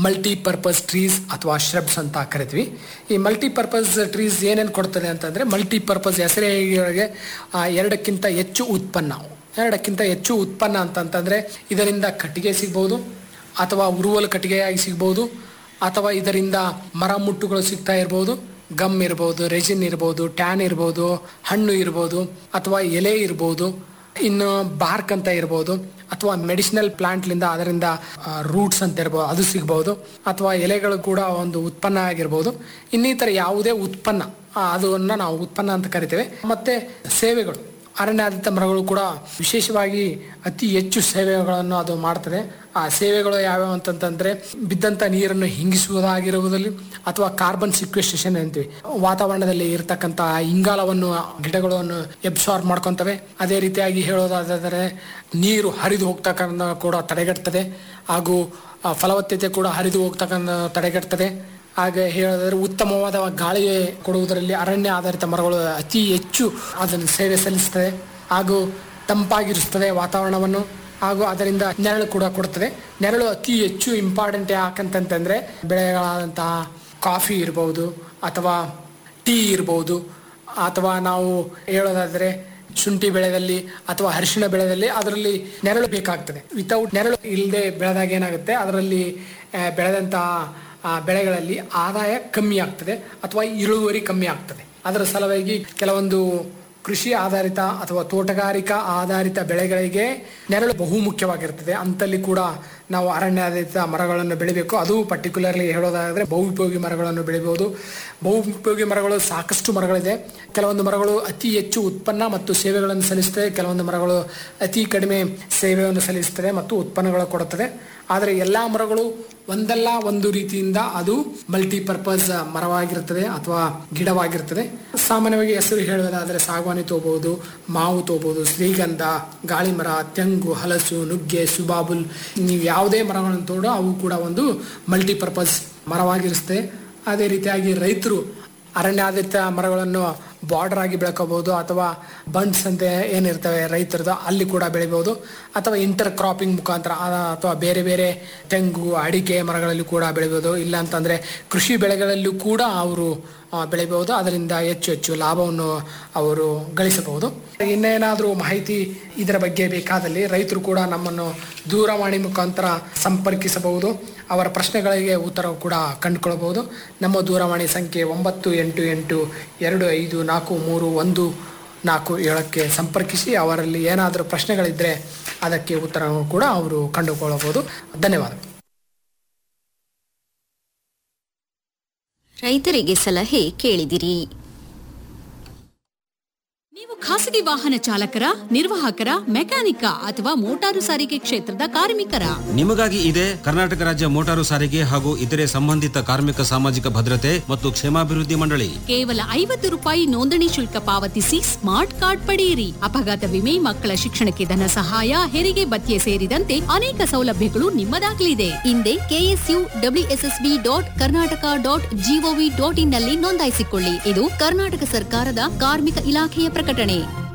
multipurpose trees ಅಥವಾ shrubs ಅಂತ ಕರಿತೀವಿ ಈ ಮಲ್ಟಿಪರ್ಪಸ್ ಟ್ರೀಸ್ ಏನೇನು ಕೊಡ್ತದೆ ಅಂತಂದ್ರೆ ಮಲ್ಟಿಪರ್ಪಸ್ ಹೆಸರಿಗೆ ಎರಡಕ್ಕಿಂತ ಹೆಚ್ಚು ಉತ್ಪನ್ನ ಎರಡಕ್ಕಿಂತ ಹೆಚ್ಚು ಉತ್ಪನ್ನ ಅಂತಂತಂದ್ರೆ ಇದರಿಂದ ಕಟ್ಟಿಗೆ ಸಿಗ್ಬೋದು ಅಥವಾ ಉರುವಲು ಕಟ್ಟಿಗೆಯಾಗಿ ಸಿಗ್ಬೋದು ಅಥವಾ ಇದರಿಂದ ಮರ ಮುಟ್ಟುಗಳು ಸಿಗ್ತಾ ಇರ್ಬೋದು ಗಮ್ ಇರ್ಬೋದು ರೆಜಿನ್ ಇರ್ಬೋದು ಟ್ಯಾನ್ ಇರ್ಬೋದು ಹಣ್ಣು ಇರ್ಬೋದು ಅಥವಾ ಎಲೆ ಇರ್ಬೋದು ಇನ್ನು ಬಾರ್ಕ್ ಅಂತ ಇರ್ಬೋದು ಅಥವಾ ಮೆಡಿಸಿನಲ್ ಪ್ಲಾಂಟ್ಲಿಂದ ಅದರಿಂದ ರೂಟ್ಸ್ ಅಂತ ಇರ್ಬೋದು ಅದು ಸಿಗ್ಬೋದು ಅಥವಾ ಎಲೆಗಳು ಕೂಡ ಒಂದು ಉತ್ಪನ್ನ ಆಗಿರ್ಬೋದು ಇನ್ನಿತರ ಯಾವುದೇ ಉತ್ಪನ್ನ ಆ, ಅದನ್ನ ನಾವು ಉತ್ಪನ್ನ ಅಂತ ಕರಿತೇವೆ ಮತ್ತೆ ಸೇವೆಗಳು ಅರಣ್ಯಾಧಾರಿತ ಮರಗಳು ಕೂಡ ವಿಶೇಷವಾಗಿ ಅತಿ ಹೆಚ್ಚು ಸೇವೆಗಳನ್ನು ಅದು ಮಾಡ್ತದೆ ಆ ಸೇವೆಗಳು ಯಾವ್ಯಾವ ಅಂತಂತಂದ್ರೆ ಬಿದ್ದಂತ ನೀರನ್ನು ಹಿಂಗಿಸುವುದಾಗಿರುವುದಲ್ಲಿ ಅಥವಾ ಕಾರ್ಬನ್ ಸಿಕ್ವೆಸ್ಟೇಷನ್ ಅಂತೀವಿ ವಾತಾವರಣದಲ್ಲಿ ಇರತಕ್ಕಂತ ಇಂಗಾಲವನ್ನು ಗಿಡಗಳನ್ನು ಎಬ್ಸಾರ್ಬ್ ಮಾಡ್ಕೊಂತವೆ ಅದೇ ರೀತಿಯಾಗಿ ಹೇಳೋದಾದರೆ ನೀರು ಹರಿದು ಹೋಗ್ತಕ್ಕಂಥ ಕೂಡ ತಡೆಗಟ್ತದೆ ಹಾಗೂ ಆ, ಫಲವತ್ತತೆ ಕೂಡ ಹರಿದು ಹೋಗ್ತಕ್ಕಂಥ ತಡೆಗಟ್ತದೆ ಹಾಗೆ ಹೇಳಿದ್ರೆ ಉತ್ತಮವಾದ ಗಾಳಿ ಕೊಡುವುದರಲ್ಲಿ ಅರಣ್ಯ ಆಧಾರಿತ ಮರಗಳು ಅತಿ ಹೆಚ್ಚು ಅದನ್ನು ಸೇವೆ ಸಲ್ಲಿಸ್ತದೆ ಹಾಗೂ ತಂಪಾಗಿರಿಸ್ತದೆ ವಾತಾವರಣವನ್ನು ಹಾಗೂ ಅದರಿಂದ ನೆರಳು ಕೂಡ ಕೊಡುತ್ತದೆ ನೆರಳು ಅತಿ ಹೆಚ್ಚು ಇಂಪಾರ್ಟೆಂಟ್ ಯಾಕಂತಂತಂದ್ರೆ ಬೆಳೆಗಳಾದಂತಹ ಕಾಫಿ ಇರ್ಬೋದು ಅಥವಾ ಟೀ ಇರ್ಬೋದು ಅಥವಾ ನಾವು ಹೇಳೋದಾದ್ರೆ ಶುಂಠಿ ಬೆಳೆದಲ್ಲಿ ಅಥವಾ ಅರಿಶಿಣ ಬೆಳೆದಲ್ಲಿ ಅದರಲ್ಲಿ ನೆರಳು ಬೇಕಾಗ್ತದೆ ವಿತೌಟ್ ನೆರಳು ಇಲ್ಲದೆ ಬೆಳೆದಾಗ ಏನಾಗುತ್ತೆ ಅದರಲ್ಲಿ ಆ, ಬೆಳೆದಂತಹ ಆ, ಬೆಳೆಗಳಲ್ಲಿ ಆದಾಯ ಕಮ್ಮಿ ಆಗ್ತದೆ ಅಥವಾ ಇಳುವರಿ ಕಮ್ಮಿ ಆಗ್ತದೆ ಅದರ ಸಲುವಾಗಿ ಕೆಲವೊಂದು ಕೃಷಿ ಆಧಾರಿತ ಅಥವಾ ತೋಟಗಾರಿಕಾ ಆಧಾರಿತ ಬೆಳೆಗಳಿಗೆ ನೆರಳು ಬಹು ಮುಖ್ಯವಾಗಿರ್ತದೆ ಅಂತಲ್ಲಿ ಕೂಡ ನಾವು ಅರಣ್ಯಾಧಾರಿತ ಮರಗಳನ್ನು ಬೆಳಿಬೇಕು ಅದು ಪರ್ಟಿಕ್ಯುಲರ್ಲಿ ಹೇಳೋದಾದ್ರೆ ಬಹುಪಯೋಗಿ ಮರಗಳನ್ನು ಬೆಳಿಬಹುದು ಬಹುಪಯೋಗಿ ಮರಗಳು ಸಾಕಷ್ಟು ಮರಗಳಿದೆ ಕೆಲವೊಂದು ಮರಗಳು ಅತಿ ಹೆಚ್ಚು ಉತ್ಪನ್ನ ಮತ್ತು ಸೇವೆಗಳನ್ನು ಸಲ್ಲಿಸ್ತವೆ ಕೆಲವೊಂದು ಮರಗಳು ಅತಿ ಕಡಿಮೆ ಸೇವೆಯನ್ನು ಸಲ್ಲಿಸ್ತದೆ ಮತ್ತು ಉತ್ಪನ್ನಗಳು ಕೊಡುತ್ತದೆ ಆದರೆ ಎಲ್ಲಾ ಮರಗಳು ಒಂದಲ್ಲ ಒಂದು ರೀತಿಯಿಂದ ಅದು ಮಲ್ಟಿಪರ್ಪಸ್ ಮರವಾಗಿರುತ್ತದೆ ಅಥವಾ ಗಿಡವಾಗಿರ್ತದೆ ಸಾಮಾನ್ಯವಾಗಿ ಹೆಸರು ಹೇಳುವುದಾದರೆ ಸಾಗವಾನಿ ತಗೋಬಹುದು ಮಾವು ತಗೋಬಹುದು ಶ್ರೀಗಂಧ ಗಾಳಿಮರ ತೆಂಗು ಹಲಸು ನುಗ್ಗೆ ಸುಬಾಬುಲ್ ನೀವು ಯಾವುದೇ ಮರಗಳನ್ನು ತೋಡು ಅವು ಕೂಡ ಒಂದು ಮಲ್ಟಿಪರ್ಪಸ್ ಮರವಾಗಿರುತ್ತದೆ ಅದೇ ರೀತಿಯಾಗಿ ರೈತರು ಅರಣ್ಯಾಧಾರಿತ ಮರಗಳನ್ನು ಬಾರ್ಡರ್ ಆಗಿ ಬೆಳ್ಕೋಬಹುದು ಅಥವಾ ಬಂಡ್ಸ್ ಅಂತ ಏನಿರ್ತವೆ ರೈತರದ್ದು ಅಲ್ಲಿ ಕೂಡ ಬೆಳಿಬಹುದು ಅಥವಾ ಇಂಟರ್ ಕ್ರಾಪಿಂಗ್ ಮುಖಾಂತರ ಆ, ಅಥವಾ ಬೇರೆ ಬೇರೆ ತೆಂಗು ಅಡಿಕೆ ಮರಗಳಲ್ಲಿ ಕೂಡ ಬೆಳಿಬಹುದು ಇಲ್ಲ ಅಂತಂದ್ರೆ ಕೃಷಿ ಬೆಳೆಗಳಲ್ಲೂ ಕೂಡ ಅವರು ಆ, ಬೆಳಿಬಹುದು ಅದರಿಂದ ಹೆಚ್ಚು ಹೆಚ್ಚು ಲಾಭವನ್ನು ಅವರು ಗಳಿಸಬಹುದು ಇನ್ನೇನಾದರೂ ಮಾಹಿತಿ ಇದರ ಬಗ್ಗೆ ಬೇಕಾದಲ್ಲಿ ರೈತರು ಕೂಡ ನಮ್ಮನ್ನು ದೂರವಾಣಿ ಮುಖಾಂತರ ಸಂಪರ್ಕಿಸಬಹುದು ಅವರ ಪ್ರಶ್ನೆಗಳಿಗೆ ಉತ್ತರ ಕೂಡ ಕಂಡುಕೊಳ್ಳಬಹುದು ನಮ್ಮ ದೂರವಾಣಿ ಸಂಖ್ಯೆ ಒಂಬತ್ತು ಎಂಟು ಎಂಟು ಎರಡು ಐದು ನಾಲ್ಕು ಮೂರು ಒಂದು ನಾಲ್ಕು ಏಳಕ್ಕೆ ಸಂಪರ್ಕಿಸಿ ಅವರಲ್ಲಿ ಏನಾದರೂ ಪ್ರಶ್ನೆಗಳಿದ್ದರೆ ಅದಕ್ಕೆ ಉತ್ತರವನ್ನು ಕೂಡ ಅವರು ಕಂಡುಕೊಳ್ಳಬಹುದು ಧನ್ಯವಾದಗಳು ರೈತರಿಗೆ ಸಲಹೆ ಕೇಳಿದಿರಿ ನೀವು ಖಾಸಗಿ ವಾಹನ ಚಾಲಕರ ನಿರ್ವಾಹಕರ ಮೆಕ್ಯಾನಿಕ ಅಥವಾ ಮೋಟಾರು ಸಾರಿಗೆ ಕ್ಷೇತ್ರದ ಕಾರ್ಮಿಕರ ನಿಮಗಾಗಿ ಇದೆ ಕರ್ನಾಟಕ ರಾಜ್ಯ ಮೋಟಾರು ಸಾರಿಗೆ ಹಾಗೂ ಇತರೆ ಸಂಬಂಧಿತ ಕಾರ್ಮಿಕ ಸಾಮಾಜಿಕ ಭದ್ರತೆ ಮತ್ತು ಕ್ಷೇಮಾಭಿವೃದ್ಧಿ ಮಂಡಳಿ ಕೇವಲ ಐವತ್ತು ರೂಪಾಯಿ ನೋಂದಣಿ ಶುಲ್ಕ ಪಾವತಿಸಿ ಸ್ಮಾರ್ಟ್ ಕಾರ್ಡ್ ಪಡೆಯಿರಿ ಅಪಘಾತ ವಿಮೆ ಮಕ್ಕಳ ಶಿಕ್ಷಣಕ್ಕೆ ಧನ ಸಹಾಯ ಹೆರಿಗೆ ಭತ್ಯೆ ಸೇರಿದಂತೆ ಅನೇಕ ಸೌಲಭ್ಯಗಳು ನಿಮ್ಮದಾಗಲಿದೆ ಹಿಂದೆ KSU WSSB dot Karnataka dot G O V dot in ನಲ್ಲಿ ನೋಂದಾಯಿಸಿಕೊಳ್ಳಿ ಇದು ಕರ್ನಾಟಕ ಸರ್ಕಾರದ ಕಾರ್ಮಿಕ ಇಲಾಖೆಯ ಪ್ರಕಟಣೆ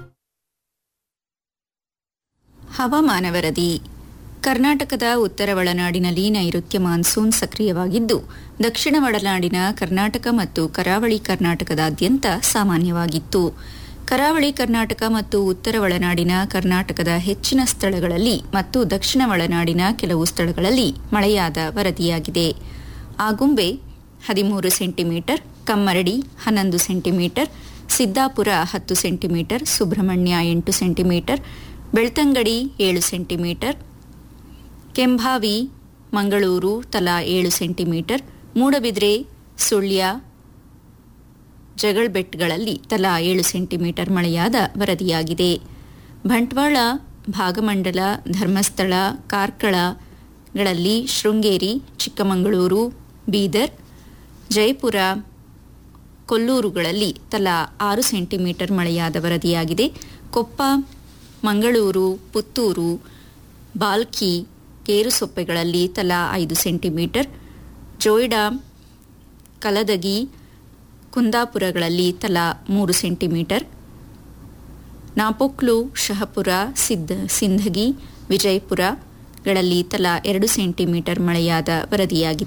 ಹವಾಮಾನ ವರದಿ ಕರ್ನಾಟಕದ ಉತ್ತರ ಒಳನಾಡಿನಲ್ಲಿ ನೈಋತ್ಯ ಮಾನ್ಸೂನ್ ಸಕ್ರಿಯವಾಗಿದ್ದು ದಕ್ಷಿಣ ಒಳನಾಡಿನ ಕರ್ನಾಟಕ ಮತ್ತು ಕರಾವಳಿ ಕರ್ನಾಟಕದಾದ್ಯಂತ ಸಾಮಾನ್ಯವಾಗಿತ್ತು ಕರಾವಳಿ ಕರ್ನಾಟಕ ಮತ್ತು ಉತ್ತರ ಒಳನಾಡಿನ ಕರ್ನಾಟಕದ ಹೆಚ್ಚಿನ ಸ್ಥಳಗಳಲ್ಲಿ ಮತ್ತು ದಕ್ಷಿಣ ಒಳನಾಡಿನ ಕೆಲವು ಸ್ಥಳಗಳಲ್ಲಿ ಮಳೆಯಾದ ವರದಿಯಾಗಿದೆ ಆಗುಂಬೆ ಹದಿಮೂರು ಸೆಂಟಿಮೀಟರ್ ಕಮ್ಮರಡಿ ಹನ್ನೊಂದು ಸೆಂಟಿಮೀಟರ್ ಸಿದ್ದಾಪುರ ಹತ್ತು ಸೆಂಟಿಮೀಟರ್ ಸುಬ್ರಹ್ಮಣ್ಯ ಎಂಟು ಸೆಂಟಿಮೀಟರ್ ಬೆಳ್ತಂಗಡಿ ಏಳು ಸೆಂಟಿಮೀಟರ್ ಕೆಂಭಾವಿ ಮಂಗಳೂರು ತಲಾ ಏಳು ಸೆಂಟಿಮೀಟರ್ ಮೂಡಬಿದ್ರೆ ಸುಳ್ಯ ಜಗಳಬೆಟ್ಗಳಲ್ಲಿ ತಲಾ ಏಳು ಸೆಂಟಿಮೀಟರ್ ಮಳೆಯಾದ ವರದಿಯಾಗಿದೆ ಬಂಟ್ವಾಳ ಭಾಗಮಂಡಲ ಧರ್ಮಸ್ಥಳ ಕಾರ್ಕಳಗಳಲ್ಲಿ ಶೃಂಗೇರಿ ಚಿಕ್ಕಮಗಳೂರು ಬೀದರ್ ಜಯಪುರ ಕೊಲ್ಲೂರುಗಳಲ್ಲಿ ತಲಾ ಆರು ಸೆಂಟಿಮೀಟರ್ ಮಳೆಯಾದ ವರದಿಯಾಗಿದೆ ಕೊಪ್ಪ ಮಂಗಳೂರು ಪುತ್ತೂರು ಬಾಲ್ಕಿ ಕೇರುಸೊಪ್ಪೆಗಳಲ್ಲಿ ತಲಾ ಐದು ಸೆಂಟಿಮೀಟರ್ ಜೋಯ್ಡಾ ಕಲದಗಿ ಕುಂದಾಪುರಗಳಲ್ಲಿ ತಲಾ ಮೂರು ಸೆಂಟಿಮೀಟರ್ ನಾಪೊಕ್ಲು ಶಹಪುರ ಸಿದ್ಧ ಸಿಂಧಗಿ ವಿಜಯಪುರಗಳಲ್ಲಿ ತಲಾ ಎರಡು ಸೆಂಟಿಮೀಟರ್ ಮಳೆಯಾದ ವರದಿಯಾಗಿದೆ